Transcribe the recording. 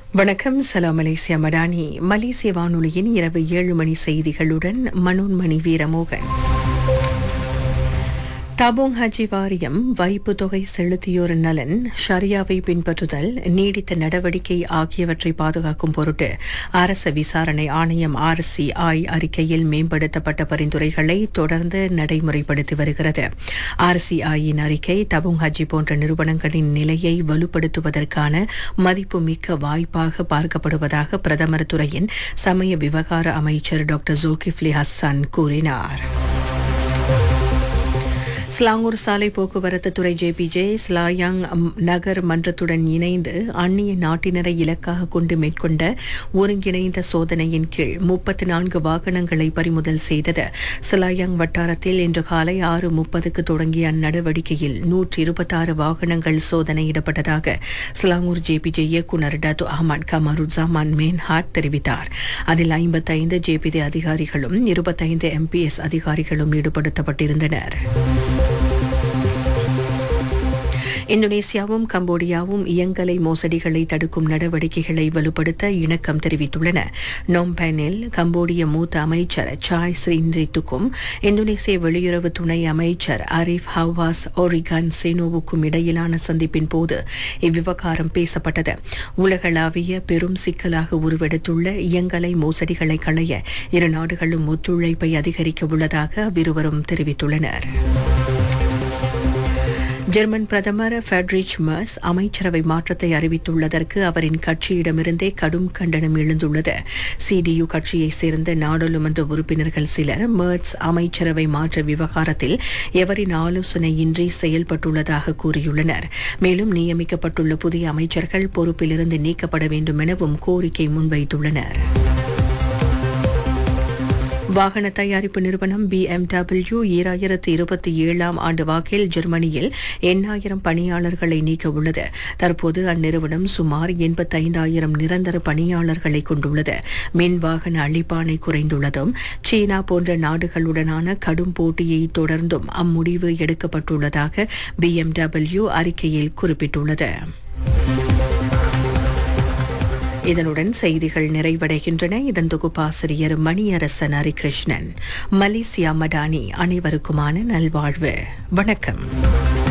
வணக்கம் சலாம் மலேசியா மடானி மலேசிய வானொலியின் இரவு ஏழு மணி செய்திகளுடன் மனோன்மணி வீரமோகன் தபோங் ஹஜி வாரியம் வைப்பு தொகை செலுத்தியோர் நலன் ஷரியாவை பின்பற்றுதல் நீடித்த நடவடிக்கை ஆகியவற்றை பாதுகாக்கும் பொருட்டு அரச விசாரணை ஆணையம் ஆர்சிஐ அறிக்கையில் மேம்படுத்தப்பட்ட பரிந்துரைகளை தொடர்ந்து நடைமுறைப்படுத்தி வருகிறது ஆர்சிஐயின் அறிக்கை தபோங் ஹஜி போன்ற நிறுவனங்களின் நிலையை வலுப்படுத்துவதற்கான மதிப்புமிக்க வாய்ப்பாக பார்க்கப்படுவதாக பிரதமர் துறையின் சமய விவகார அமைச்சர் டாக்டர் ஜுல்கிஃப்லி ஹஸ்ஸான் கூறினார் ஸ்லாங்கூர் சாலை போக்குவரத்து துறை ஜேபிஜே ஸ்லாயாங் ம், நகர் மன்றத்துடன் இணைந்து அந்நிய நாட்டினரை இலக்காக கொண்டு மேற்கொண்ட ஒருங்கிணைந்த சோதனையின் கீழ் முப்பத்தி நான்கு வாகனங்களை பறிமுதல் செய்தது ஸ்லாயாங் வட்டாரத்தில் இன்று காலை ஆறு முப்பதுக்கு தொடங்கிய அந்நடவடிக்கையில் நூற்றி இருபத்தாறு வாகனங்கள் சோதனையிடப்பட்டதாக ஸ்லாங்கூர் ஜேபிஜே இயக்குநர் டத்து அஹமத் கமருஜாமான் மேன்ஹாட் தெரிவித்தார் அதில் ஐம்பத்தைந்து ஜேபிஜே அதிகாரிகளும் இருபத்தைந்து எம்பிஎஸ் அதிகாரிகளும் ஈடுபடுத்தப்பட்டிருந்தனர் இந்தோனேசியாவும் கம்போடியாவும் இயங்கலை மோசடிகளை தடுக்கும் நடவடிக்கைகளை வலுப்படுத்த இணக்கம் தெரிவித்துள்ளன நோம்பெனில் கம்போடிய மூத்த அமைச்சர் சாய் ஸ்ரீன்ரித்துக்கும் இந்தோனேசிய வெளியுறவு துணை அமைச்சர் அரிஃப் ஹவாஸ் ஒரிகான் சேனோவுக்கும் இடையிலான சந்திப்பின் போது இவ்விவகாரம் பேசப்பட்டது உலகளாவிய பெரும் சிக்கலாக உருவெடுத்துள்ள இயங்கலை மோசடிகளை களைய இரு நாடுகளும் ஒத்துழைப்பை அதிகரிக்க உள்ளதாக அவ்விருவரும் தெரிவித்துள்ளனர் ஜெர்மன் பிரதமர் ஃபெட்ரிச் மர்ஸ் அமைச்சரவை மாற்றத்தை அறிவித்துள்ளதற்கு அவரின் கட்சியிடமிருந்தே கடும் கண்டனம் எழுந்துள்ளது சிடியு கட்சியைச் சேர்ந்த நாடாளுமன்ற உறுப்பினர்கள் சிலர் மர்ஸ் அமைச்சரவை மாற்ற விவகாரத்தில் எவரின் ஆலோசனையின்றி செயல்பட்டுள்ளதாக கூறியுள்ளனர் மேலும் நியமிக்கப்பட்டுள்ள புதிய அமைச்சர்கள் பொறுப்பிலிருந்து நீக்கப்பட வேண்டும் எனவும் கோரிக்கை முன்வைத்துள்ளனர் வாகன தயாரிப்பு நிறுவனம் பிஎம்டபிள்யூ ஈராயிரத்து இருபத்தி ஏழாம் ஆண்டு வாக்கில் ஜெர்மனியில் எண்ணாயிரம் பணியாளர்களை நீக்க உள்ளது தற்போது அந்நிறுவனம் சுமார் எண்பத்தைந்தாயிரம் நிரந்தர பணியாளர்களை கொண்டுள்ளது மின் வாகன அழிப்பானை குறைந்துள்ளதும் சீனா போன்ற நாடுகளுடனான கடும் போட்டியை தொடர்ந்தும் அம்முடிவு எடுக்கப்பட்டுள்ளதாக பிஎம்டபிள்யூ அறிக்கையில் குறிப்பிட்டுள்ளது இதனுடன் செய்திகள் நிறைவடைகின்றன இதன் தொகுப்பாசிரியர் மணியரசன் ஹரிகிருஷ்ணன் மலேசியா மடானி அனைவருக்குமான நல்வாழ்வு வணக்கம்